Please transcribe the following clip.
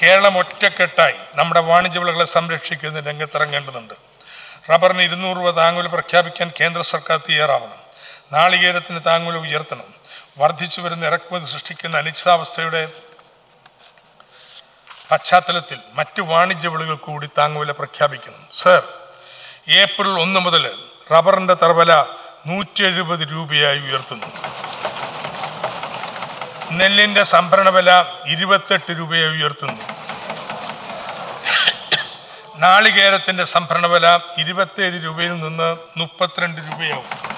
കേരളം ഒറ്റക്കെട്ടായി നമ്മുടെ വാണിജ്യ വിളകളെ സംരക്ഷിക്കുന്ന രംഗത്തിറങ്ങേണ്ടതുണ്ട് റബ്ബറിന് ഇരുന്നൂറ് രൂപ താങ്ങുവില പ്രഖ്യാപിക്കാൻ കേന്ദ്ര സർക്കാർ തയ്യാറാവണം നാളികേരത്തിന് താങ്ങുവില ഉയർത്തണം വർദ്ധിച്ചു വരുന്ന ഇറക്കുമതി സൃഷ്ടിക്കുന്ന അനിശ്ചിതാവസ്ഥയുടെ പശ്ചാത്തലത്തിൽ മറ്റ് വാണിജ്യ വിളകൾ കൂടി താങ്ങുവില പ്രഖ്യാപിക്കണം സർ ഏപ്രിൽ ഒന്ന് മുതൽ റബ്ബറിന്റെ തറവില നൂറ്റി എഴുപത് രൂപയായി ഉയർത്തുന്നു നെല്ലിന്റെ സംഭരണ വില ഇരുപത്തെട്ട് രൂപയായി ഉയർത്തുന്നു നാളികേരത്തിന്റെ സംഭരണ വില ഇരുപത്തിയേഴ് രൂപയിൽ നിന്ന് മുപ്പത്തിരണ്ട് രൂപയാവും